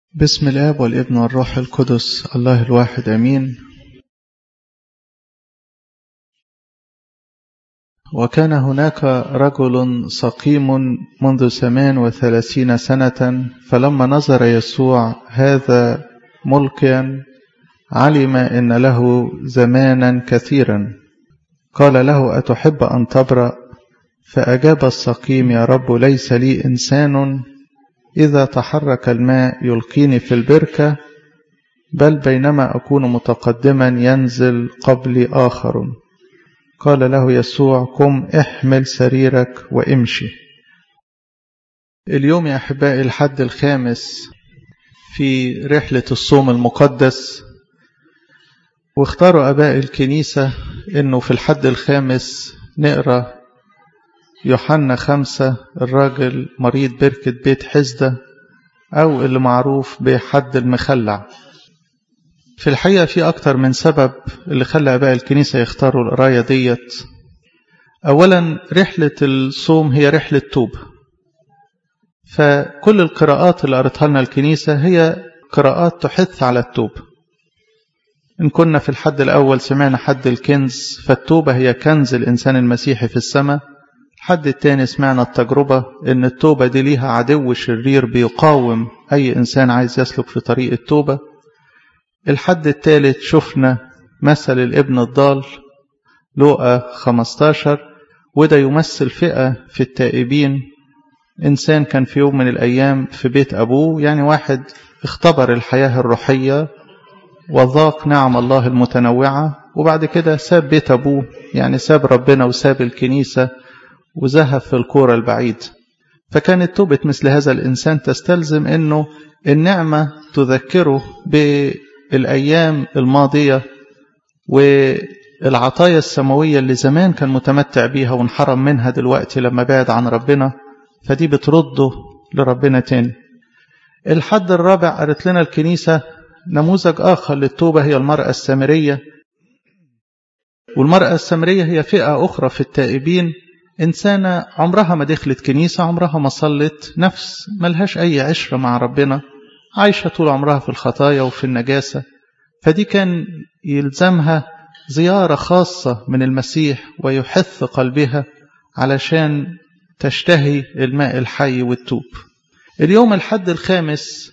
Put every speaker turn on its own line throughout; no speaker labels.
بسم الآب والابن والروح القدس الله الواحد أمين وكان هناك رجل سقيم منذ ثمان وثلاثين سنة فلما نظر يسوع هذا ملقيا علم إن له زمانا كثيرا قال له أتحب أن تبرأ فأجاب السقيم يا رب ليس لي إنسان إذا تحرك الماء يلقيني في البركة بل بينما أكون متقدما ينزل قبلي آخر قال له يسوع قم احمل سريرك وامشي اليوم يا أحبائي الحد الخامس في رحلة الصوم المقدس واختاروا أباء الكنيسة أنه في الحد الخامس نقرأ يوحنا خمسة الراجل مريض بركة بيت حزدة أو اللي معروف بحد المخلع في الحقيقة في أكتر من سبب اللي خلى أباء الكنيسة يختاروا القراية ديت أولا رحلة الصوم هي رحلة توبة فكل القراءات اللي قرتها لنا الكنيسة هي قراءات تحث على التوبة إن كنا في الحد الأول سمعنا حد الكنز فالتوبة هي كنز الإنسان المسيحي في السماء الحد التاني سمعنا التجربة إن التوبة دي ليها عدو شرير بيقاوم أي إنسان عايز يسلك في طريق التوبة الحد الثالث شفنا مثل الابن الضال لوقا 15 وده يمثل فئة في التائبين إنسان كان في يوم من الأيام في بيت أبوه يعني واحد اختبر الحياة الروحية وذاق نعم الله المتنوعة وبعد كده ساب بيت أبوه يعني ساب ربنا وساب الكنيسة وذهب في الكورة البعيد فكانت توبة مثل هذا الإنسان تستلزم أنه النعمة تذكره بالأيام الماضية والعطايا السماوية اللي زمان كان متمتع بيها وانحرم منها دلوقتي لما بعد عن ربنا فدي بترده لربنا تاني الحد الرابع قالت لنا الكنيسة نموذج آخر للتوبة هي المرأة السامرية والمرأة السامرية هي فئة أخرى في التائبين إنسانة عمرها ما دخلت كنيسة عمرها ما صلت نفس ملهاش أي عشرة مع ربنا عايشة طول عمرها في الخطايا وفي النجاسة فدي كان يلزمها زيارة خاصة من المسيح ويحث قلبها علشان تشتهي الماء الحي والتوب اليوم الحد الخامس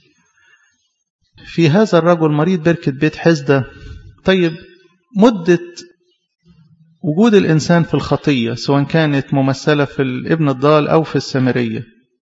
في هذا الرجل مريض بركة بيت حزدة طيب مدة وجود الإنسان في الخطية سواء كانت ممثلة في الابن الضال أو في السامرية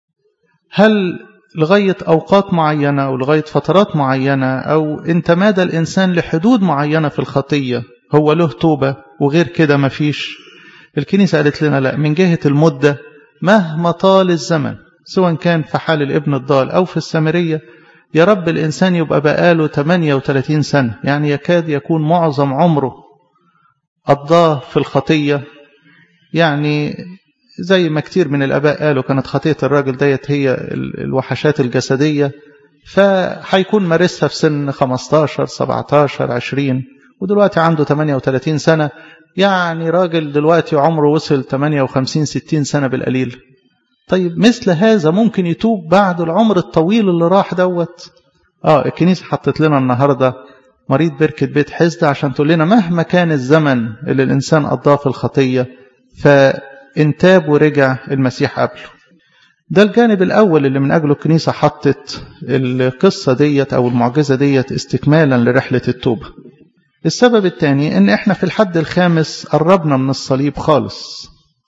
هل لغاية أوقات معينة أو لغاية فترات معينة أو إن تمادى الإنسان لحدود معينة في الخطية هو له توبة وغير كده مفيش الكنيسة قالت لنا لا من جهة المدة مهما طال الزمن سواء كان في حال الابن الضال أو في السامرية يا رب الإنسان يبقى بقاله 38 سنة يعني يكاد يكون معظم عمره قضاه في الخطية يعني زي ما كتير من الآباء قالوا كانت خطية الراجل ديت هي الوحشات الجسدية فهيكون مارسها في سن 15 17 20 ودلوقتي عنده 38 سنة يعني راجل دلوقتي عمره وصل 58 60 سنة بالقليل طيب مثل هذا ممكن يتوب بعد العمر الطويل اللي راح دوت اه الكنيسة حطت لنا النهارده مريض بركة بيت حزدة عشان تقول لنا مهما كان الزمن اللي الإنسان قضاه في الخطية فإن تاب ورجع المسيح قبله ده الجانب الأول اللي من أجله الكنيسة حطت القصة ديت أو المعجزة ديت استكمالا لرحلة التوبة السبب الثاني إن إحنا في الحد الخامس قربنا من الصليب خالص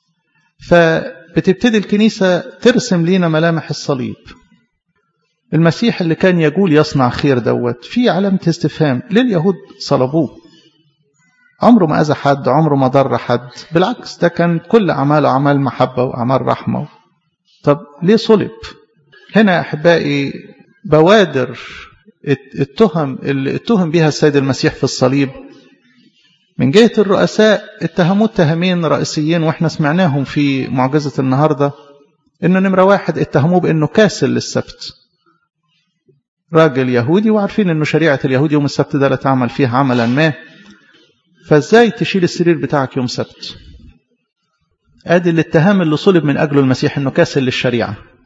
فبتبتدي الكنيسة ترسم لينا ملامح الصليب المسيح اللي كان يقول يصنع خير دوت في علامة استفهام ليه اليهود صلبوه عمره ما أذى حد عمره ما ضر حد بالعكس ده كان كل أعماله أعمال محبة وأعمال رحمة طب ليه صلب هنا يا أحبائي بوادر التهم اللي اتهم بها السيد المسيح في الصليب من جهة الرؤساء اتهموه اتهامين رئيسيين واحنا سمعناهم في معجزة النهاردة انه نمرة واحد اتهموه بانه كاسل للسبت راجل يهودي وعارفين انه شريعة اليهود يوم السبت ده لا تعمل فيه عملا ما فازاي تشيل السرير بتاعك يوم سبت ادي الاتهام اللي صلب من اجله المسيح انه كاسل للشريعة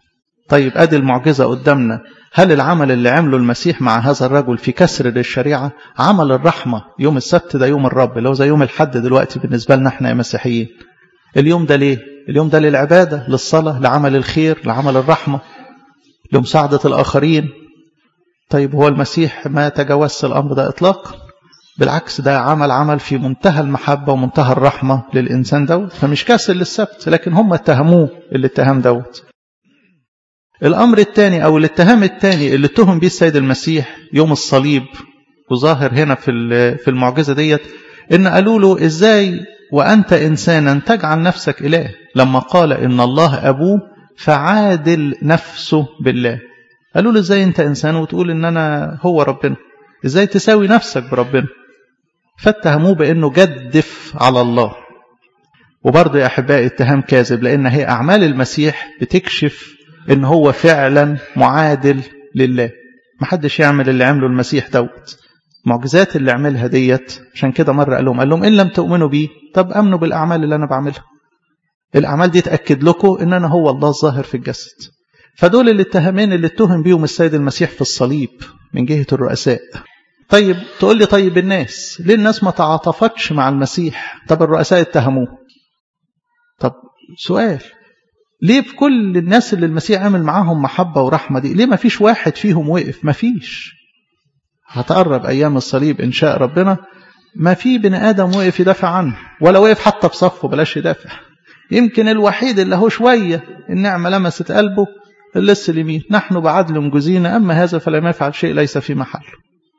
طيب ادي المعجزة قدامنا هل العمل اللي عمله المسيح مع هذا الرجل في كسر للشريعة عمل الرحمة يوم السبت ده يوم الرب اللي هو زي يوم الحد دلوقتي بالنسبة لنا احنا يا مسيحيين اليوم ده ليه اليوم ده للعبادة للصلاة لعمل الخير لعمل الرحمة لمساعدة الآخرين طيب هو المسيح ما تجاوزش الأمر ده إطلاقا بالعكس ده عمل عمل في منتهى المحبة ومنتهى الرحمة للإنسان دوت فمش كاسر للسبت لكن هم اتهموه الاتهام دوت الأمر الثاني أو الاتهام الثاني اللي اتهم بيه السيد المسيح يوم الصليب وظاهر هنا في في المعجزة ديت إن قالوا له إزاي وأنت إنسانا تجعل نفسك إله لما قال إن الله أبوه فعادل نفسه بالله قالوا له إزاي أنت إنسان وتقول إن أنا هو ربنا إزاي تساوي نفسك بربنا فاتهموه بأنه جدف على الله وبرضه يا أحبائي اتهام كاذب لأن هي أعمال المسيح بتكشف إن هو فعلا معادل لله محدش يعمل اللي عمله المسيح دوت معجزات اللي عملها ديت عشان كده مرة قال لهم قال لهم إن لم تؤمنوا بي طب أمنوا بالأعمال اللي أنا بعملها الأعمال دي تأكد لكم إن أنا هو الله الظاهر في الجسد فدول الاتهامين اللي اتهم بيهم السيد المسيح في الصليب من جهة الرؤساء طيب تقول لي طيب الناس ليه الناس ما تعاطفتش مع المسيح طب الرؤساء اتهموه طب سؤال ليه في كل الناس اللي المسيح عمل معاهم محبة ورحمة دي ليه ما فيش واحد فيهم وقف ما فيش هتقرب أيام الصليب إن شاء ربنا ما في بني آدم وقف يدافع عنه ولا وقف حتى في صفه بلاش يدافع يمكن الوحيد اللي هو شوية النعمة لمست قلبه اللص اليمين نحن بعدل مجزين أما هذا فلم يفعل شيء ليس في محله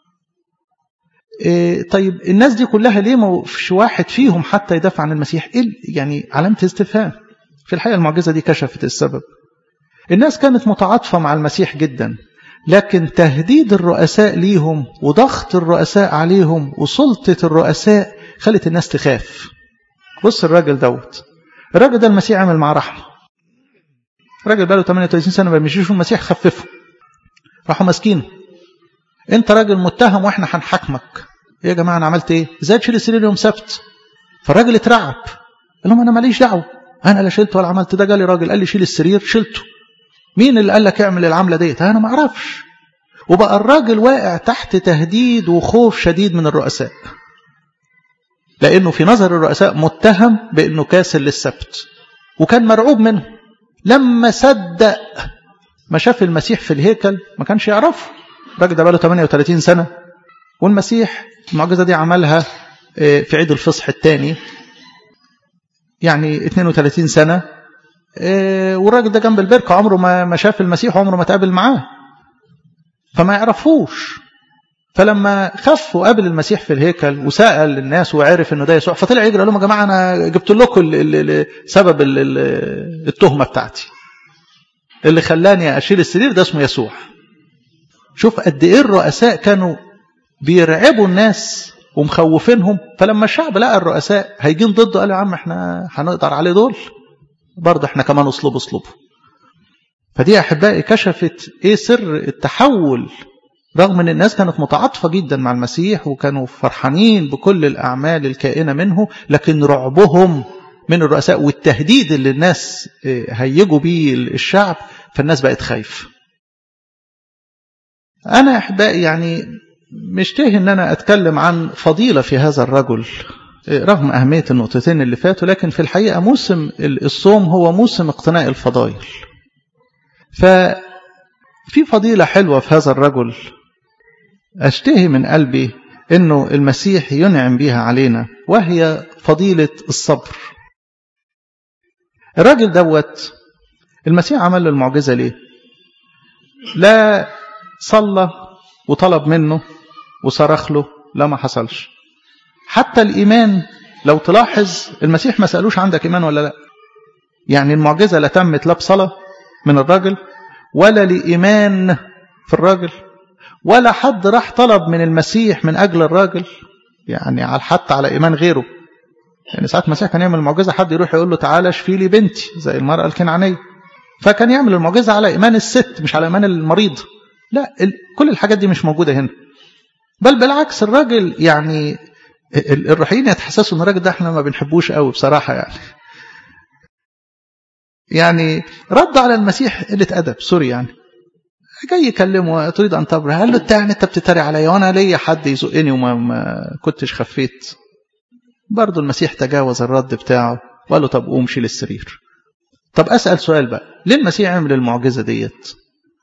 إيه طيب الناس دي كلها ليه ما فيش واحد فيهم حتى يدافع عن المسيح إيه يعني علامة استفهام في الحقيقة المعجزة دي كشفت السبب الناس كانت متعاطفة مع المسيح جدا لكن تهديد الرؤساء ليهم وضغط الرؤساء عليهم وسلطة الرؤساء خلت الناس تخاف بص الراجل دوت الراجل ده المسيح عمل معاه رحمة راجل بقاله 38 سنة ما بيمشيش المسيح خففه راحوا ماسكينه انت راجل متهم واحنا هنحاكمك ايه يا جماعة انا عملت ايه ازاي تشيل السرير يوم سبت فالراجل اترعب قال لهم انا ماليش دعوه انا لا شلت ولا عملت ده جالي راجل قال لي شيل السرير شلته مين اللي قال لك اعمل العمله ديت انا ما اعرفش وبقى الراجل واقع تحت تهديد وخوف شديد من الرؤساء لانه في نظر الرؤساء متهم بانه كاسر للسبت وكان مرعوب منه لما صدق ما شاف المسيح في الهيكل ما كانش يعرفه الراجل ده بقاله 38 سنه والمسيح المعجزه دي عملها في عيد الفصح الثاني يعني 32 سنة والراجل ده جنب البركة عمره ما شاف المسيح وعمره ما تقابل معاه فما يعرفوش فلما خف وقابل المسيح في الهيكل وسأل الناس وعرف انه ده يسوع فطلع يجري قال لهم يا جماعه انا جبت لكم سبب التهمه بتاعتي اللي خلاني اشيل السرير ده اسمه يسوع شوف قد ايه الرؤساء كانوا بيرعبوا الناس ومخوفينهم فلما الشعب لقى الرؤساء هيجين ضده قالوا يا عم احنا هنقدر عليه دول برضه احنا كمان اصلبوا اصلبوا فدي يا احبائي كشفت ايه سر التحول رغم ان الناس كانت متعاطفه جدا مع المسيح وكانوا فرحانين بكل الاعمال الكائنه منه لكن رعبهم من الرؤساء والتهديد اللي الناس هيجوا بيه الشعب فالناس بقت خايفه انا احبائي يعني مشتهي ان انا اتكلم عن فضيلة في هذا الرجل رغم أهمية النقطتين اللي فاتوا لكن في الحقيقة موسم الصوم هو موسم اقتناء الفضائل ففي فضيلة حلوة في هذا الرجل أشتهي من قلبي أنه المسيح ينعم بها علينا وهي فضيلة الصبر الراجل دوت المسيح عمل له المعجزة ليه لا صلى وطلب منه وصرخ له لا ما حصلش حتى الإيمان لو تلاحظ المسيح ما سألوش عندك إيمان ولا لا يعني المعجزة لا تمت لا بصلاة من الراجل ولا لإيمان في الراجل ولا حد راح طلب من المسيح من أجل الراجل يعني على حتى على إيمان غيره يعني ساعات المسيح كان يعمل المعجزة حد يروح يقول له تعالى اشفي لي بنتي زي المرأة الكنعانية فكان يعمل المعجزة على إيمان الست مش على إيمان المريض لا كل الحاجات دي مش موجودة هنا بل بالعكس الراجل يعني الروحيين يتحسسوا ان الراجل ده احنا ما بنحبوش قوي بصراحة يعني يعني رد على المسيح قلة أدب سوري يعني جاي يكلمه تريد أن تبرح قال له أنت يعني أنت بتتريق عليا وأنا ليا حد يزقني وما ما كنتش خفيت برضه المسيح تجاوز الرد بتاعه وقال له طب قوم شيل السرير طب أسأل سؤال بقى ليه المسيح عمل المعجزة ديت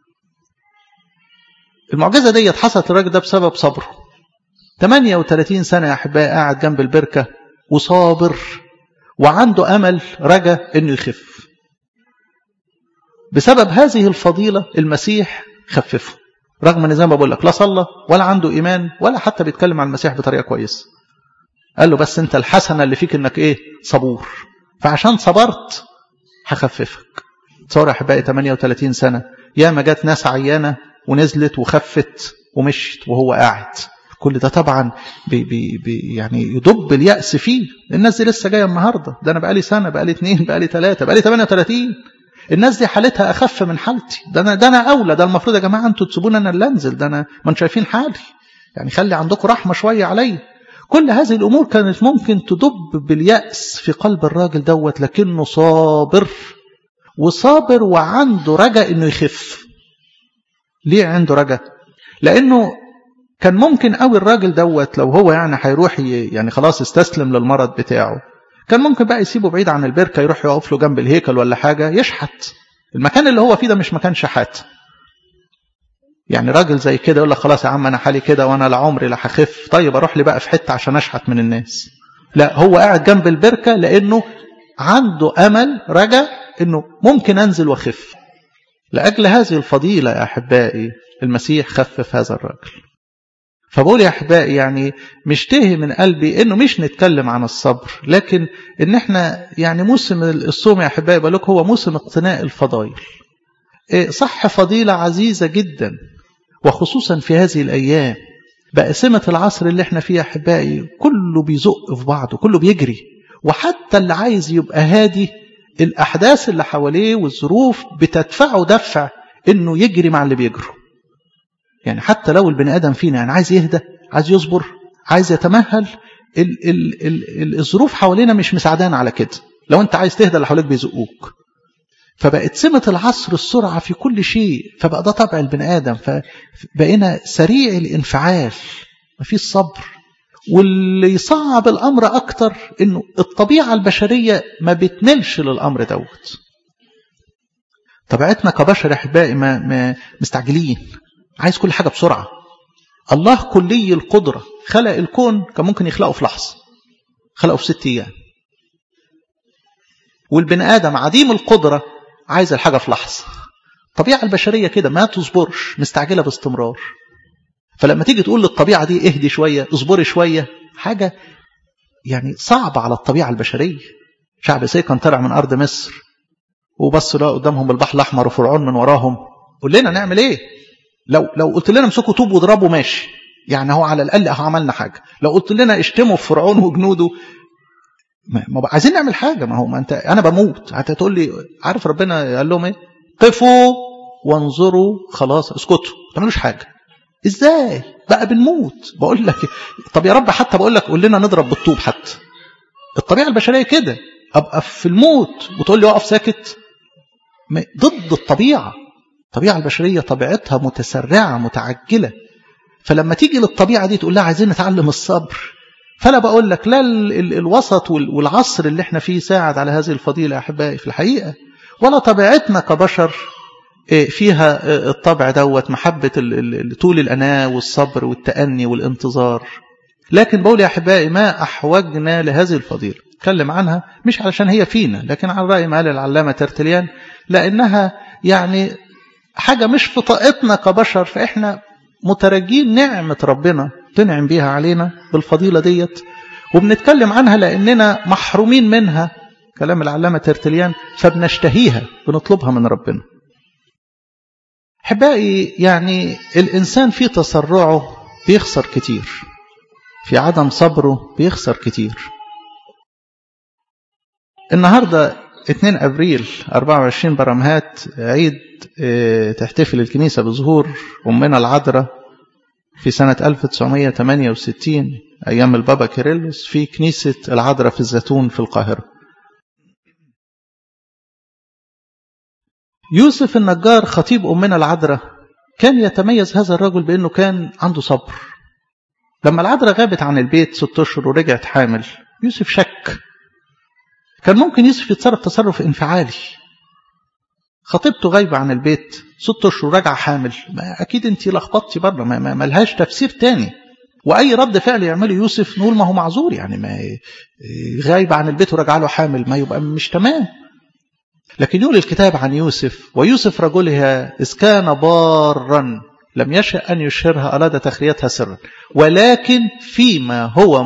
المعجزة ديت حصلت الراجل ده بسبب صبره 38 سنة يا أحبائي قاعد جنب البركة وصابر وعنده أمل رجا إنه يخف بسبب هذه الفضيلة المسيح خففه رغم ان زي ما بقول لك لا صلى ولا عنده ايمان ولا حتى بيتكلم عن المسيح بطريقه كويسه قال له بس انت الحسنه اللي فيك انك ايه صبور فعشان صبرت هخففك تصور يا احبائي 38 سنه ياما جت ناس عيانه ونزلت وخفت ومشت وهو قاعد كل ده طبعا بي بي بي يعني يدب اليأس فيه الناس دي لسه جايه النهارده ده انا بقالي سنه بقالي اثنين بقالي ثلاثه بقالي 38 الناس دي حالتها اخف من حالتي ده انا ده انا اولى ده المفروض يا جماعه انتوا تسيبوني انا اللي انزل ده انا ما انتوا شايفين حالي يعني خلي عندكم رحمه شويه عليا كل هذه الامور كانت ممكن تدب باليأس في قلب الراجل دوت لكنه صابر وصابر وعنده رجا انه يخف ليه عنده رجا لانه كان ممكن قوي الراجل دوت لو هو يعني هيروح يعني خلاص استسلم للمرض بتاعه كان ممكن بقى يسيبه بعيد عن البركه يروح يقف له جنب الهيكل ولا حاجه يشحت المكان اللي هو فيه ده مش مكان شحات يعني راجل زي كده يقول لك خلاص يا عم انا حالي كده وانا لا عمري لا هخف طيب اروح لي بقى في حته عشان اشحت من الناس لا هو قاعد جنب البركه لانه عنده امل رجا انه ممكن انزل واخف لاجل هذه الفضيله يا احبائي المسيح خفف هذا الراجل فبقول يا احبائي يعني مشتهي من قلبي انه مش نتكلم عن الصبر لكن ان احنا يعني موسم الصوم يا احبائي بقول هو موسم اقتناء الفضائل صح فضيله عزيزه جدا وخصوصا في هذه الايام بقى سمه العصر اللي احنا فيه يا احبائي كله بيزق في بعضه كله بيجري وحتى اللي عايز يبقى هادي الاحداث اللي حواليه والظروف بتدفعه دفع انه يجري مع اللي بيجروا يعني حتى لو البني ادم فينا يعني عايز يهدى عايز يصبر عايز يتمهل ال ال ال الظروف حوالينا مش مساعدانا على كده لو انت عايز تهدى اللي حواليك بيزقوك فبقت سمة العصر السرعة في كل شيء فبقى ده طبع البني آدم فبقينا سريع الانفعال مفيش صبر واللي يصعب الأمر أكتر إنه الطبيعة البشرية ما بتملش للأمر دوت طبيعتنا كبشر أحبائي ما, ما مستعجلين عايز كل حاجة بسرعة الله كلي القدرة خلق الكون كان ممكن يخلقه في لحظة خلقه في ست أيام والبني آدم عديم القدرة عايز الحاجة في لحظة الطبيعة البشرية كده ما تصبرش مستعجلة باستمرار فلما تيجي تقول للطبيعة دي اهدي شوية اصبري شوية حاجة يعني صعبة على الطبيعة البشرية شعب سي كان طلع من أرض مصر وبص لقى قدامهم البحر الأحمر وفرعون من وراهم قول لنا نعمل ايه لو لو قلت لنا امسكوا طوب واضربوا ماشي يعني هو على الأقل اهو عملنا حاجة لو قلت لنا اشتموا في فرعون وجنوده ما عايزين نعمل حاجة ما هو ما انت انا بموت هتقول لي عارف ربنا قال لهم ايه قفوا وانظروا خلاص اسكتوا ما تعملوش حاجة ازاي بقى بنموت بقول لك طب يا رب حتى بقول لك قول لنا نضرب بالطوب حتى الطبيعة البشرية كده ابقى في الموت وتقول لي اقف ساكت ضد الطبيعة الطبيعة البشرية طبيعتها متسرعة متعجلة فلما تيجي للطبيعة دي تقول لها عايزين نتعلم الصبر فلا بقول لك لا الوسط والعصر اللي احنا فيه ساعد على هذه الفضيلة يا أحبائي في الحقيقة ولا طبيعتنا كبشر فيها الطبع دوت محبة طول الأناة والصبر والتأني والانتظار لكن بقول يا أحبائي ما أحوجنا لهذه الفضيلة اتكلم عنها مش علشان هي فينا لكن على رأي ما قال العلامة ترتليان لأنها يعني حاجة مش في طاقتنا كبشر فإحنا مترجين نعمة ربنا تنعم بيها علينا بالفضيلة ديت وبنتكلم عنها لأننا محرومين منها كلام العلامة ترتليان فبنشتهيها بنطلبها من ربنا حبائي يعني الإنسان في تسرعه بيخسر كتير في عدم صبره بيخسر كتير النهاردة 2 أبريل 24 برمهات عيد تحتفل الكنيسة بظهور أمنا العذراء في سنة 1968 أيام البابا كيرلس في كنيسة العذراء في الزيتون في القاهرة يوسف النجار خطيب أمنا العذراء كان يتميز هذا الرجل بأنه كان عنده صبر لما العذراء غابت عن البيت ست أشهر ورجعت حامل يوسف شك كان ممكن يوسف يتصرف تصرف انفعالي خطيبته غايبة عن البيت ست أشهر راجعة حامل ما أكيد أنت لخبطتي بره ما, ما ملهاش تفسير تاني وأي رد فعل يعمله يوسف نقول ما هو معذور يعني ما غايبة عن البيت وراجعة له حامل ما يبقى مش تمام لكن يقول الكتاب عن يوسف ويوسف رجلها إذ كان بارا لم يشأ أن يشهرها أراد تخليتها سرا ولكن فيما هو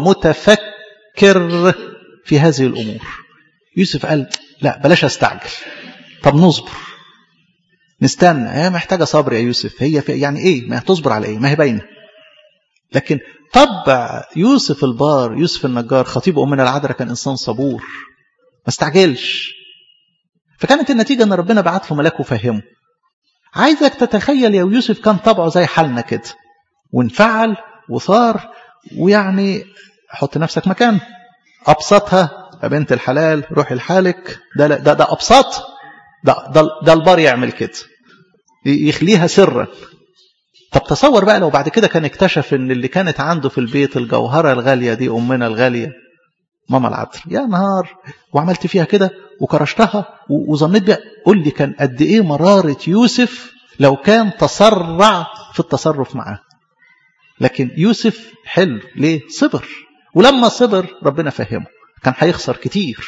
متفكر في هذه الأمور يوسف قال لا بلاش استعجل طب نصبر نستنى هي محتاجة صبر يا يوسف هي في يعني ايه ما تصبر على ايه ما هي باينة لكن طبع يوسف البار يوسف النجار خطيب أمنا العذراء كان إنسان صبور ما استعجلش فكانت النتيجة أن ربنا بعت له ملاك وفهمه عايزك تتخيل يا يوسف كان طبعه زي حالنا كده وانفعل وثار ويعني حط نفسك مكان أبسطها يا بنت الحلال روحي لحالك ده ده ده أبسط ده ده, ده البار يعمل كده يخليها سرا طب تصور بقى لو بعد كده كان اكتشف ان اللي كانت عنده في البيت الجوهرة الغالية دي أمنا الغالية ماما العذر يا نهار وعملت فيها كده وكرشتها وظنيت بقى قول لي كان قد ايه مرارة يوسف لو كان تسرع في التصرف معاه لكن يوسف حلو ليه صبر ولما صبر ربنا فهمه كان هيخسر كتير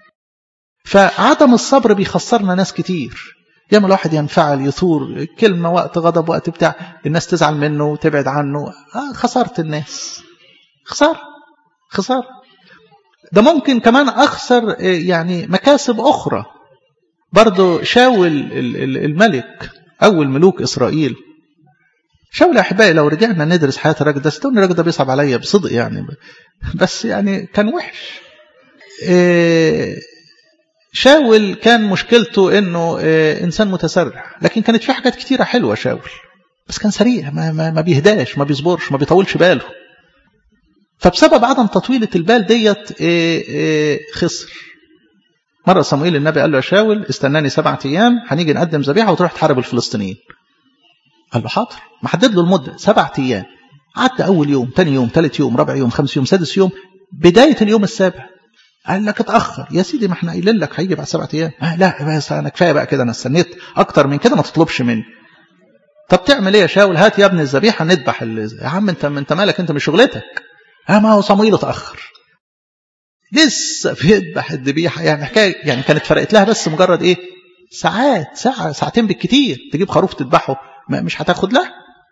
فعدم الصبر بيخسرنا ناس كتير ياما الواحد ينفعل يثور كلمة وقت غضب وقت بتاع الناس تزعل منه وتبعد عنه آه خسرت الناس خسارة خسارة ده ممكن كمان أخسر يعني مكاسب أخرى برضو شاول الملك أول ملوك إسرائيل شاول أحبائي لو رجعنا ندرس حياة الراجل ده ستوني الراجل ده بيصعب عليا بصدق يعني بس يعني كان وحش شاول كان مشكلته انه انسان متسرع لكن كانت في حاجات كتيرة حلوة شاول بس كان سريع ما, ما, ما بيهداش ما بيصبرش ما بيطولش باله فبسبب عدم تطويلة البال ديت خسر مرة صموئيل النبي قال له يا شاول استناني سبعة أيام هنيجي نقدم ذبيحة وتروح تحارب الفلسطينيين قال له حاضر محدد له المدة سبعة أيام عدى أول يوم تاني يوم ثالث يوم رابع يوم خمس يوم سادس يوم بداية اليوم السابع قال لك اتأخر يا سيدي ما احنا قايلين لك هيجي بعد سبعة أيام آه لا بس أنا كفاية بقى كده أنا استنيت أكتر من كده ما تطلبش مني طب تعمل إيه يا شاول هات يا ابن الذبيحة نذبح يا عم أنت أنت مالك أنت مش شغلتك اه ما هو صمويل اتأخر لسه بيذبح الذبيحة يعني حكاية يعني كانت فرقت لها بس مجرد ايه ساعات ساعة ساعتين بالكتير تجيب خروف تذبحه مش هتاخد له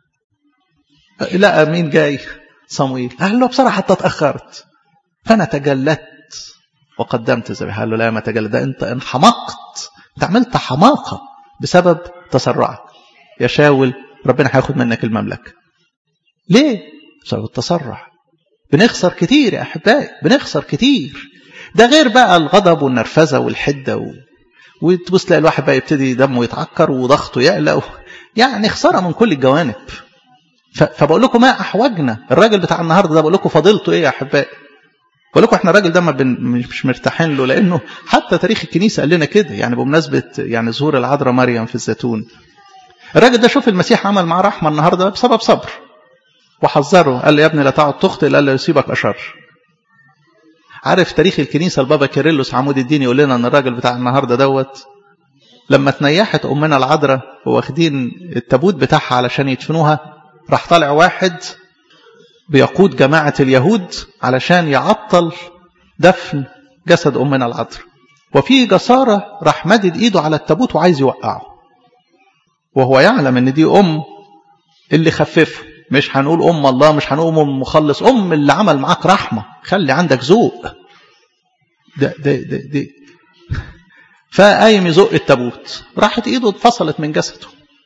لا مين جاي صمويل قال له بصراحة حتى اتأخرت فأنا تجلدت وقدمت الذبيحة قال له لا ما تجلد ده أنت انحمقت أنت عملت حماقة بسبب تسرعك يا شاول ربنا هياخد منك المملكة ليه؟ بسبب التسرع بنخسر كتير يا أحبائي بنخسر كتير ده غير بقى الغضب والنرفزة والحدة و... وتبص تلاقي الواحد بقى يبتدي دمه يتعكر وضغطه يعلى و... يعني خسارة من كل الجوانب ف... فبقول لكم ما أحوجنا الراجل بتاع النهاردة ده بقول لكم فضيلته إيه يا أحبائي بقول لكم احنا الراجل ده ما بن... مش مرتاحين له لأنه حتى تاريخ الكنيسة قال لنا كده يعني بمناسبة يعني ظهور العذراء مريم في الزيتون الراجل ده شوف المسيح عمل معاه رحمة النهاردة بسبب صبر وحذره قال له يا ابني لا تقعد تخطئ قال له يصيبك أشر عارف تاريخ الكنيسة البابا كيرلس عمود الدين يقول لنا ان الراجل بتاع النهاردة دوت لما تنيحت أمنا العذراء واخدين التابوت بتاعها علشان يدفنوها راح طالع واحد بيقود جماعة اليهود علشان يعطل دفن جسد أمنا العذراء وفي جسارة راح مدد إيده على التابوت وعايز يوقعه وهو يعلم ان دي أم اللي خففه مش هنقول أم الله مش هنقول أم المخلص أم اللي عمل معاك رحمة خلي عندك ذوق ده ده ده, ده. فقايم يزق التابوت راحت ايده اتفصلت من جسده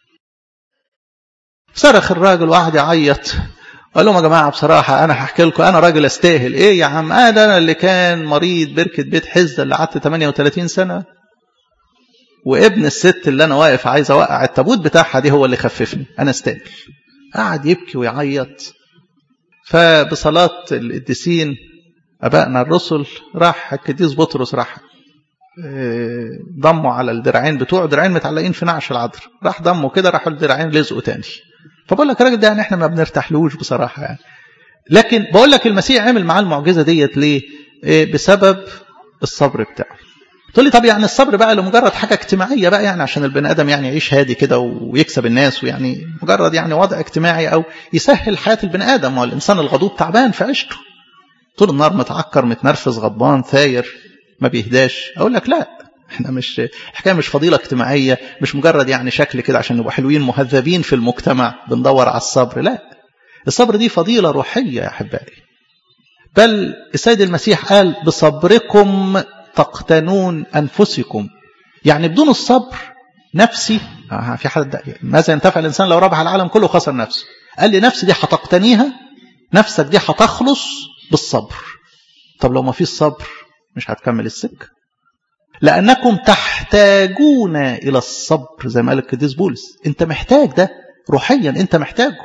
صرخ الراجل وقعد يعيط قال لهم يا جماعه بصراحه انا هحكي لكم انا راجل استاهل ايه يا عم انا انا اللي كان مريض بركه بيت حزه اللي قعدت 38 سنه وابن الست اللي انا واقف عايز اوقع التابوت بتاعها دي هو اللي خففني انا استاهل قعد يبكي ويعيط فبصلاه القديسين ابائنا الرسل راح القديس بطرس راح ضمه على الدراعين بتوعه دراعين متعلقين في نعش العذر راح ضمه كده راحوا الدراعين لزقوا تاني فبقول لك الراجل ده يعني احنا ما بنرتاحلوش بصراحه يعني لكن بقول لك المسيح عمل معاه المعجزه ديت ليه؟ بسبب الصبر بتاعه. تقول لي طب يعني الصبر بقى لمجرد حاجه اجتماعيه بقى يعني عشان البني ادم يعني يعيش هادي كده ويكسب الناس ويعني مجرد يعني وضع اجتماعي او يسهل حياه البني ادم والانسان الغضوب تعبان في عيشته. طول النهار متعكر متنرفز غضبان ثاير ما بيهداش اقول لك لا احنا مش الحكايه مش فضيله اجتماعيه مش مجرد يعني شكل كده عشان نبقى حلوين مهذبين في المجتمع بندور على الصبر لا الصبر دي فضيله روحيه يا احبائي بل السيد المسيح قال بصبركم تقتنون انفسكم يعني بدون الصبر نفسي في حد ماذا ينتفع الانسان لو ربح العالم كله خسر نفسه قال لي نفسي دي هتقتنيها نفسك دي هتخلص بالصبر طب لو ما فيش صبر مش هتكمل السكه لأنكم تحتاجون إلى الصبر زي ما قال القديس بولس أنت محتاج ده روحيا أنت محتاجه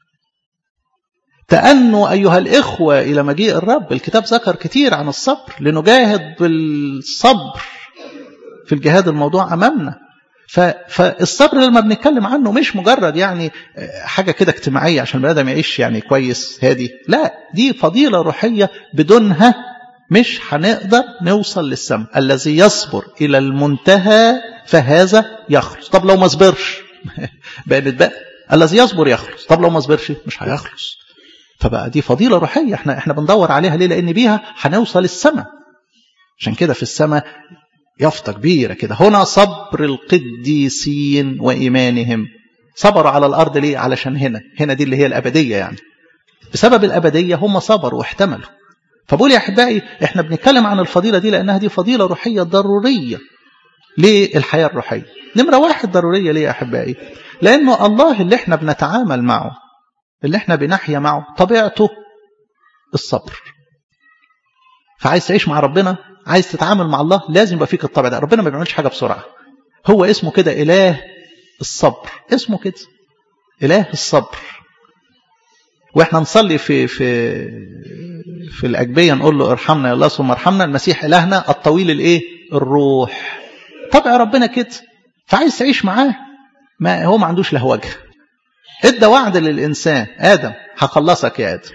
تأنوا أيها الإخوة إلى مجيء الرب الكتاب ذكر كتير عن الصبر لنجاهد بالصبر في الجهاد الموضوع أمامنا فالصبر لما بنتكلم عنه مش مجرد يعني حاجة كده اجتماعية عشان البني آدم يعيش يعني كويس هادي لا دي فضيلة روحية بدونها مش هنقدر نوصل للسماء الذي يصبر إلى المنتهى فهذا يخلص طب لو ما صبرش بقت بقى الذي يصبر يخلص طب لو ما صبرش مش هيخلص فبقى دي فضيلة روحية احنا احنا بندور عليها ليه لأن بيها هنوصل السماء عشان كده في السماء يافطة كبيرة كده هنا صبر القديسين وإيمانهم صبروا على الأرض ليه علشان هنا هنا دي اللي هي الأبدية يعني بسبب الأبدية هم صبروا واحتملوا فبقول يا احبائي احنا بنتكلم عن الفضيله دي لانها دي فضيله روحيه ضروريه للحياه الروحيه. نمره واحد ضروريه ليه يا احبائي؟ لانه الله اللي احنا بنتعامل معه اللي احنا بنحيا معه طبيعته الصبر. فعايز تعيش مع ربنا عايز تتعامل مع الله لازم يبقى فيك الطبع ده، ربنا ما بيعملش حاجه بسرعه. هو اسمه كده اله الصبر، اسمه كده اله الصبر. واحنا نصلي في في في الاجبيه نقول له ارحمنا يا الله ثم ارحمنا المسيح الهنا الطويل الايه الروح طبع ربنا كده فعايز تعيش معاه ما هو ما عندوش لهوجه ادى وعد للانسان ادم هخلصك يا ادم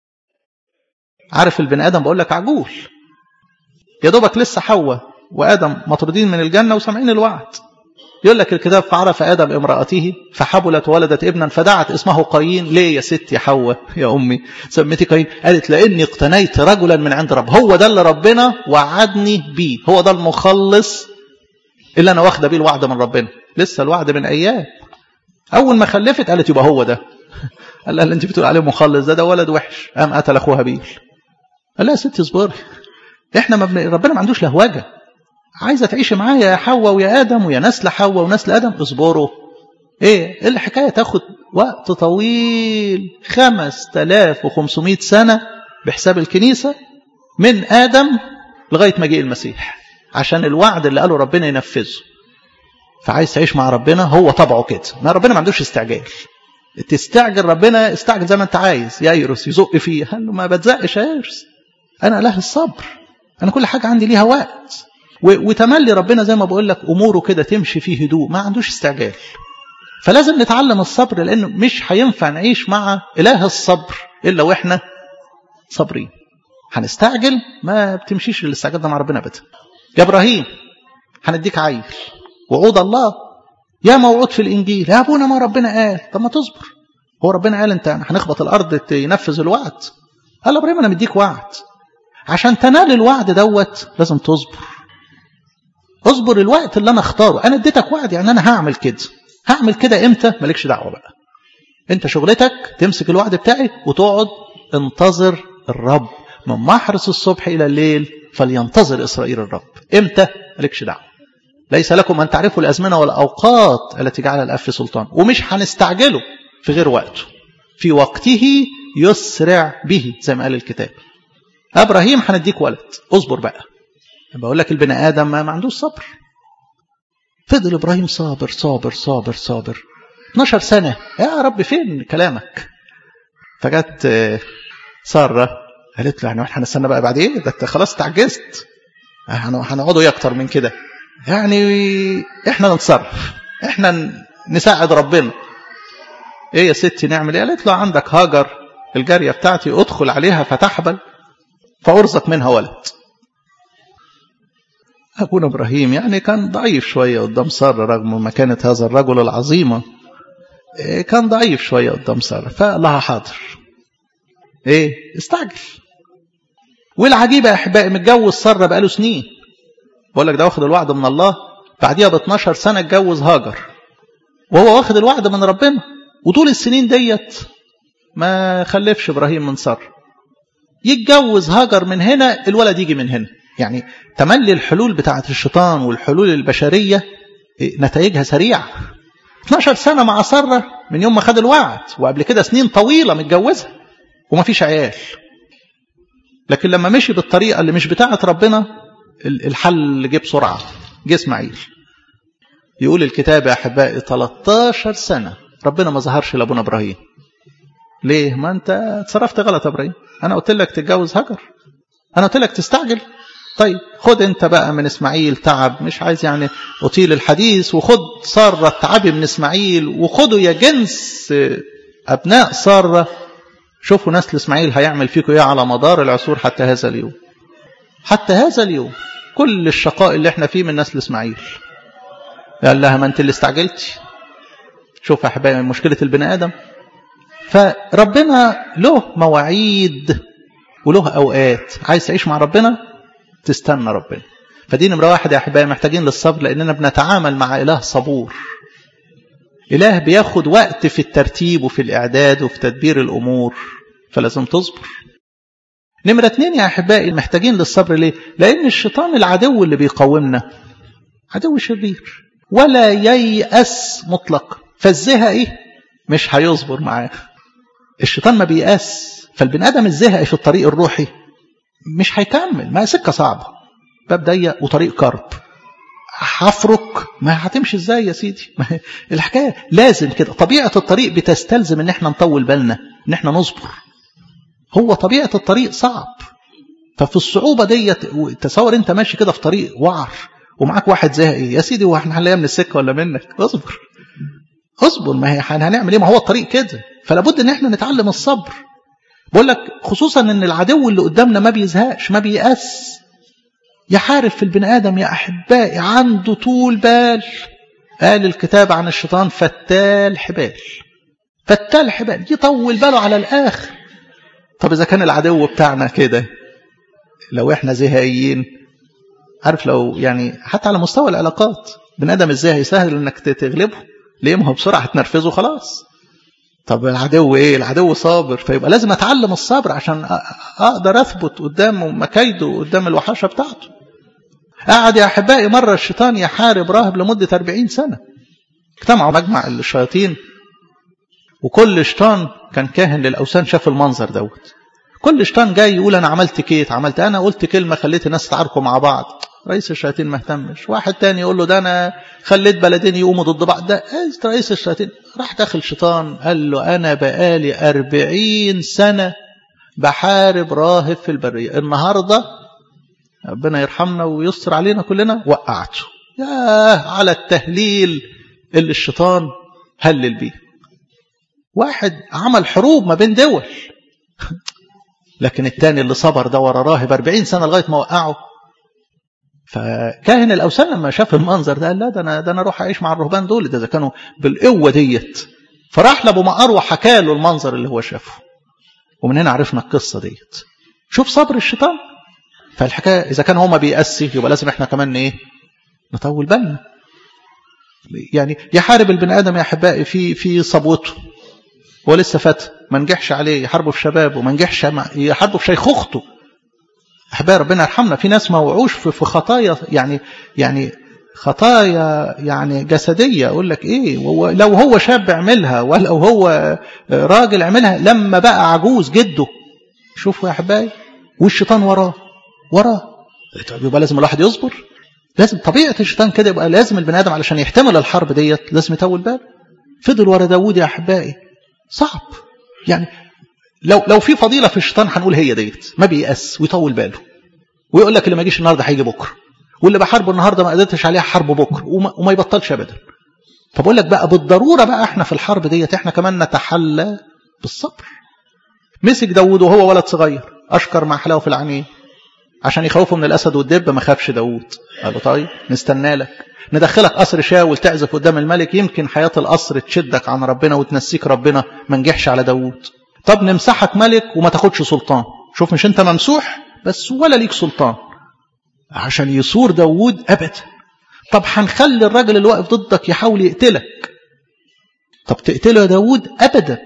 عارف البني ادم بقول لك عجول يا دوبك لسه حواء وادم مطرودين من الجنه وسامعين الوعد يقول لك الكتاب فعرف آدم امرأته فحبلت ولدت ابنا فدعت اسمه قايين ليه يا ستي حواء يا أمي سميتي قايين قالت لأني اقتنيت رجلا من عند رب هو ده اللي ربنا وعدني بيه هو ده المخلص اللي أنا واخدة بيه الوعد من ربنا لسه الوعد من أيام أول ما خلفت قالت يبقى هو ده قال لها اللي أنت بتقول عليه مخلص ده ده ولد وحش قام قتل أخوها بيه قال لها يا ستي اصبري احنا ما بن... ربنا ما عندوش لهوجه عايزة تعيش معايا يا حواء ويا آدم ويا نسل حواء ونسل آدم اصبروا ايه الحكاية تاخد وقت طويل خمس تلاف وخمسمائة سنة بحساب الكنيسة من آدم لغاية مجيء المسيح عشان الوعد اللي قاله ربنا ينفذه فعايز تعيش مع ربنا هو طبعه كده ما ربنا ما عندوش استعجال تستعجل ربنا استعجل زي ما انت عايز يايرس يزق فيه قال له ما بتزقش يا يايرس انا اله الصبر انا كل حاجه عندي ليها وقت وتملي ربنا زي ما بقول لك اموره كده تمشي فيه هدوء ما عندوش استعجال فلازم نتعلم الصبر لانه مش هينفع نعيش مع اله الصبر الا واحنا صابرين هنستعجل ما بتمشيش الاستعجال ده مع ربنا ابدا يا ابراهيم هنديك عيل وعود الله يا موعود في الانجيل يا ابونا ما ربنا قال طب ما تصبر هو ربنا قال انت هنخبط الارض ينفذ الوعد قال ابراهيم انا مديك وعد عشان تنال الوعد دوت لازم تصبر اصبر الوقت اللي انا اختاره انا اديتك وعد يعني انا هعمل كده هعمل كده امتى مالكش دعوه بقى انت شغلتك تمسك الوعد بتاعي وتقعد انتظر الرب من محرس الصبح الى الليل فلينتظر اسرائيل الرب امتى مالكش دعوه ليس لكم ان تعرفوا الازمنه والاوقات التي جعلها الاب في سلطان ومش هنستعجله في غير وقته في وقته يسرع به زي ما قال الكتاب ابراهيم هنديك ولد اصبر بقى بقول لك البني ادم ما عندوش صبر فضل ابراهيم صابر صابر صابر صابر 12 سنه يا رب فين كلامك فجت ساره قالت له يعني احنا هنستنى بقى بعد ايه ده انت خلاص تعجزت هنقعدوا ايه اكتر من كده يعني احنا نتصرف احنا نساعد ربنا ايه يا ستي نعمل ايه قالت له عندك هاجر الجاريه بتاعتي ادخل عليها فتحبل فارزق منها ولد ابونا ابراهيم يعني كان ضعيف شويه قدام ساره رغم مكانه هذا الرجل العظيمه كان ضعيف شويه قدام ساره فلها حاضر ايه استعجل والعجيبه يا احبائي متجوز ساره بقاله سنين بقول لك ده واخد الوعد من الله بعديها ب 12 سنه اتجوز هاجر وهو واخد الوعد من ربنا وطول السنين ديت ما خلفش ابراهيم من ساره يتجوز هاجر من هنا الولد يجي من هنا يعني تملي الحلول بتاعه الشيطان والحلول البشريه نتائجها سريعه 12 سنه مع ساره من يوم ما خد الوعد وقبل كده سنين طويله متجوزه وما فيش عيال لكن لما مشي بالطريقه اللي مش بتاعه ربنا الحل جه بسرعه جه اسماعيل يقول الكتاب يا احبائي 13 سنه ربنا ما ظهرش لابونا ابراهيم ليه ما انت اتصرفت غلط يا ابراهيم انا قلت لك تتجوز هاجر انا قلت لك تستعجل طيب خد انت بقى من اسماعيل تعب مش عايز يعني اطيل الحديث وخد ساره تعبي من اسماعيل وخدوا يا جنس ابناء ساره شوفوا نسل اسماعيل هيعمل فيكم ايه على مدار العصور حتى هذا اليوم حتى هذا اليوم كل الشقاء اللي احنا فيه من نسل اسماعيل قال لها ما انت اللي استعجلتي شوف يا احبائي مشكله البني ادم فربنا له مواعيد وله اوقات عايز تعيش مع ربنا تستنى ربنا فدي نمره واحد يا احبائي محتاجين للصبر لاننا بنتعامل مع اله صبور اله بياخد وقت في الترتيب وفي الاعداد وفي تدبير الامور فلازم تصبر نمرة اتنين يا أحبائي محتاجين للصبر ليه؟ لأن الشيطان العدو اللي بيقاومنا عدو شرير ولا ييأس مطلق فالزهقي مش هيصبر معاه الشيطان ما بيأس فالبني آدم الزهقي في الطريق الروحي مش هيكمل ما سكة صعبة باب ضيق وطريق كرب هفرك ما هتمشي ازاي يا سيدي ما الحكايه لازم كده طبيعه الطريق بتستلزم ان احنا نطول بالنا ان احنا نصبر هو طبيعه الطريق صعب ففي الصعوبه ديت تصور انت ماشي كده في طريق وعر ومعاك واحد زهقي يا سيدي هو احنا هنلاقيها من السكه ولا منك اصبر اصبر ما هي هنعمل ايه ما هو الطريق كده فلا بد ان احنا نتعلم الصبر بقول لك خصوصا ان العدو اللي قدامنا ما بيزهقش ما بيأس يحارب في البني ادم يا احبائي عنده طول بال قال الكتاب عن الشيطان فتال حبال فتال حبال يطول باله على الاخر طب اذا كان العدو بتاعنا كده لو احنا زهقيين عارف لو يعني حتى على مستوى العلاقات بني ادم ازاي سهل انك تغلبه ليه ما هو بسرعه هتنرفزه خلاص طب العدو ايه العدو صابر فيبقى لازم اتعلم الصبر عشان اقدر اثبت قدام مكايده قدام الوحشه بتاعته قعد يا احبائي مره الشيطان يحارب راهب لمده 40 سنه اجتمعوا مجمع الشياطين وكل شيطان كان كاهن للاوثان شاف المنظر دوت كل شيطان جاي يقول انا عملت كيت عملت انا قلت كلمه خليت الناس تعاركوا مع بعض رئيس الشياطين ما اهتمش واحد تاني يقول له ده انا خليت بلدين يقوموا ضد بعض ده رئيس الشياطين راح داخل شيطان قال له انا بقالي أربعين سنه بحارب راهب في البريه النهارده ربنا يرحمنا ويستر علينا كلنا وقعته ياه على التهليل اللي الشيطان هلل بيه واحد عمل حروب ما بين دول لكن التاني اللي صبر ده ورا راهب 40 سنه لغايه ما وقعه فكاهن الاوثان لما شاف المنظر ده قال لا ده انا ده انا اروح اعيش مع الرهبان دول ده اذا كانوا بالقوه ديت فراح لابو مقار وحكى له المنظر اللي هو شافه ومن هنا عرفنا القصه ديت شوف صبر الشيطان فالحكايه اذا كان هو ما بيأسي يبقى لازم احنا كمان ايه نطول بالنا يعني يحارب البني ادم يا احبائي في في صبوته هو لسه فتى ما نجحش عليه يحاربه في شبابه ما نجحش يحاربه في شيخوخته احبائي ربنا يرحمنا في ناس ما وقعوش في خطايا يعني يعني خطايا يعني جسدية أقول لك إيه لو هو شاب عملها ولو هو راجل عملها لما بقى عجوز جده شوفوا يا أحبائي والشيطان وراه وراه طب يبقى لازم الواحد يصبر لازم طبيعة الشيطان كده يبقى لازم البني آدم علشان يحتمل الحرب ديت لازم يطول باله فضل ورا داوود يا أحبائي صعب يعني لو لو في فضيلة في الشيطان هنقول هي ديت ما بيأس ويطول باله ويقول لك اللي ما يجيش النهارده هيجي بكره واللي بحاربه النهارده ما قدرتش عليه حرب بكره وما, وما يبطلش ابدا فبقول لك بقى بالضروره بقى احنا في الحرب ديت احنا كمان نتحلى بالصبر مسك داوود وهو ولد صغير اشكر مع حلاوه في العينين عشان يخوفه من الاسد والدب ما خافش داوود قال له طيب نستنى لك ندخلك قصر شاول تعزف قدام الملك يمكن حياه القصر تشدك عن ربنا وتنسيك ربنا ما نجحش على داوود طب نمسحك ملك وما تاخدش سلطان شوف مش انت ممسوح بس ولا ليك سلطان عشان يصور داوود ابدا طب هنخلي الراجل اللي واقف ضدك يحاول يقتلك طب تقتله يا داوود ابدا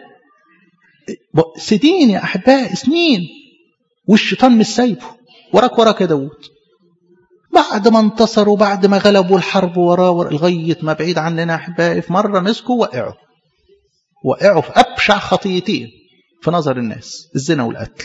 سنين يا احبائي سنين والشيطان مش سايبه وراك وراك يا داوود بعد ما انتصروا بعد ما غلبوا الحرب وراه لغايه ما بعيد عننا احبائي في مره مسكوا وقعوا وقعوا في ابشع خطيتين في نظر الناس الزنا والقتل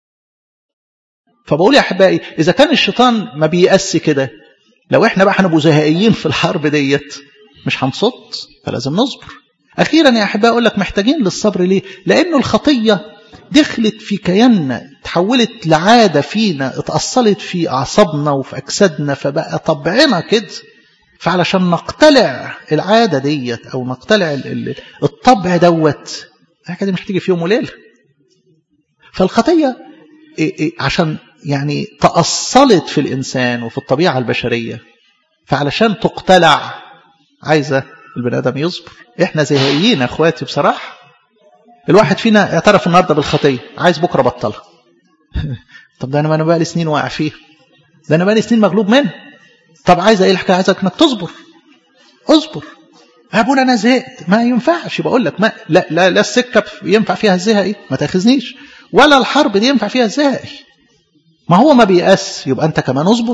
فبقول يا احبائي اذا كان الشيطان ما بيأسي كده لو احنا بقى هنبقوا زهقيين في الحرب ديت مش هنصد فلازم نصبر اخيرا يا احبائي اقول لك محتاجين للصبر ليه لانه الخطيه دخلت في كياننا تحولت لعاده فينا اتاصلت في اعصابنا وفي اجسادنا فبقى طبعنا كده فعلشان نقتلع العاده ديت او نقتلع الطبع دوت الحاجه دي مش هتيجي في يوم وليله فالخطيه عشان يعني تأصلت في الإنسان وفي الطبيعة البشرية فعلشان تقتلع عايزة البني آدم يصبر إحنا زهقيين أخواتي بصراحة الواحد فينا اعترف النهاردة بالخطية عايز بكرة بطلها طب ده أنا أنا بقالي سنين واقع فيها ده أنا بقالي سنين مغلوب منها طب عايز إيه الحكاية عايزك إنك تصبر اصبر أبونا أنا زهقت ما ينفعش بقول لك ما لا لا, لا السكة ينفع فيها الزهق إيه ما تاخذنيش ولا الحرب دي ينفع فيها الزهق ما هو ما بيأس يبقى أنت كمان اصبر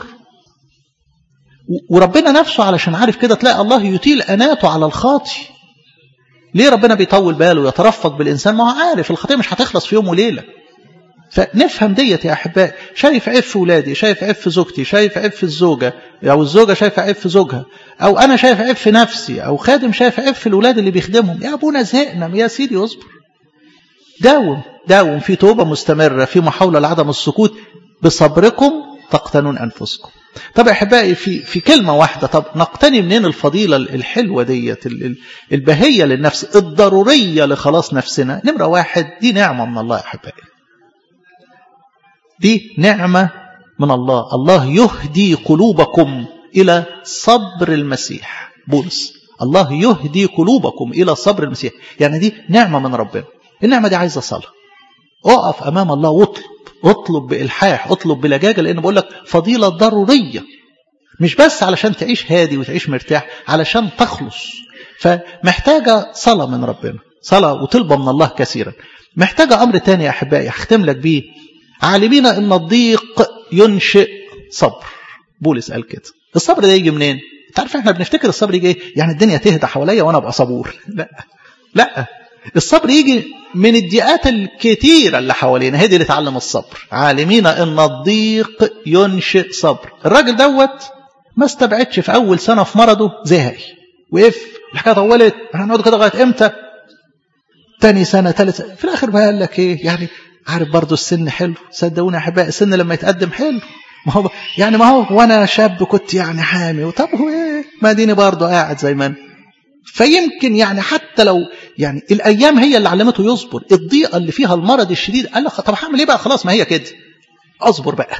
وربنا نفسه علشان عارف كده تلاقي الله يطيل أناته على الخاطي ليه ربنا بيطول باله ويترفق بالإنسان ما هو عارف الخطية مش هتخلص في يوم وليلة فنفهم ديت يا أحبائي شايف عيب في ولادي شايف عيب في زوجتي شايف عيب في الزوجة أو الزوجة شايفة عيب في زوجها أو أنا شايف عيب في نفسي أو خادم شايف عيب في الولاد اللي بيخدمهم يا أبونا زهقنا يا سيدي اصبر داوم داوم في توبة مستمرة في محاولة لعدم السكوت بصبركم تقتنون أنفسكم طب أحبائي في, في كلمة واحدة طب نقتني منين الفضيلة الحلوة ديت البهية للنفس الضرورية لخلاص نفسنا نمرة واحد دي نعمة من الله أحبائي دي نعمة من الله الله يهدي قلوبكم إلى صبر المسيح بولس الله يهدي قلوبكم إلى صبر المسيح يعني دي نعمة من ربنا النعمة دي عايزة صلاة اقف أمام الله واطلب اطلب بإلحاح اطلب بلجاجة لأن بقول لك فضيلة ضرورية مش بس علشان تعيش هادي وتعيش مرتاح علشان تخلص فمحتاجة صلاة من ربنا صلاة وطلبة من الله كثيرا محتاجة أمر تاني يا أحبائي أختم لك بيه عالمين أن الضيق ينشئ صبر بولس قال كده الصبر ده يجي منين تعرف احنا بنفتكر الصبر يجي ايه يعني الدنيا تهدى حواليا وانا ابقى صبور لا لا الصبر يجي من الضيقات الكتيرة اللي حوالينا هي دي اللي تعلم الصبر عالمين ان الضيق ينشئ صبر الراجل دوت ما استبعدش في اول سنة في مرضه زهق وقف الحكاية طولت هنقعد كده لغاية امتى تاني سنة ثالث سنة في الاخر بقى قال لك ايه يعني عارف برضه السن حلو صدقوني يا احبائي السن لما يتقدم حلو ما هو يعني ما هو وانا شاب كنت يعني حامي طب هو ايه ما ديني برضه قاعد زي ما انا فيمكن يعني حتى لو يعني الايام هي اللي علمته يصبر الضيقه اللي فيها المرض الشديد قال لك طب هعمل ايه بقى خلاص ما هي كده اصبر بقى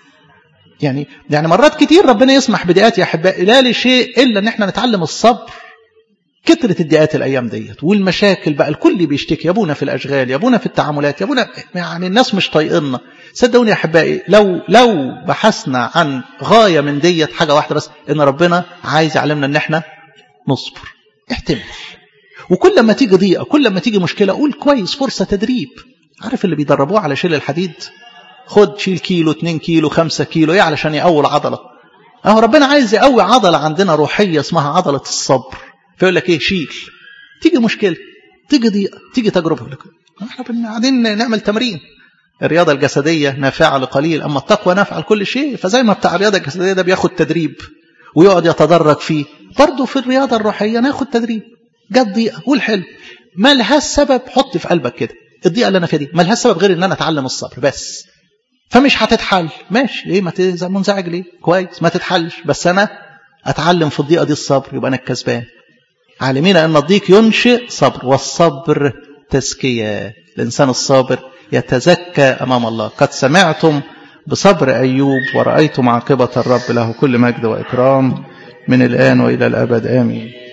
يعني يعني مرات كتير ربنا يسمح بضيقات يا احبائي لا لشيء الا ان احنا نتعلم الصبر كترة الضيقات الايام ديت والمشاكل بقى الكل بيشتكي يا ابونا في الاشغال يا ابونا في التعاملات يا ابونا يعني الناس مش طايقنا صدقوني يا احبائي لو لو بحثنا عن غايه من ديت حاجه واحده بس ان ربنا عايز يعلمنا ان احنا نصبر احتمل وكل ما تيجي ضيقه كل ما تيجي مشكله قول كويس فرصه تدريب عارف اللي بيدربوه على شيل الحديد خد شيل كيلو 2 كيلو 5 كيلو ايه علشان يقوي العضله اهو ربنا عايز يقوي عضله عندنا روحيه اسمها عضله الصبر فيقول لك ايه شيل تيجي مشكله تيجي ضيقه تيجي تجربه يقول لك احنا قاعدين نعمل تمرين الرياضه الجسديه نافعه لقليل اما التقوى نافعه لكل شيء فزي ما بتاع الرياضه الجسديه ده بياخد تدريب ويقعد يتدرج فيه برضه في الرياضه الروحيه ناخد تدريب جت ضيقه قول حلو ما لهاش سبب حط في قلبك كده الضيقه اللي انا فيها دي ما لهاش سبب غير ان انا اتعلم الصبر بس فمش هتتحل ماشي ايه ما منزعج ليه كويس ما تتحلش بس انا اتعلم في الضيقه دي الصبر يبقى انا الكسبان عالمين ان الضيق ينشئ صبر والصبر تزكيه الانسان الصابر يتزكى امام الله قد سمعتم بصبر ايوب ورايتم عاقبه الرب له كل مجد واكرام من الان والى الابد امين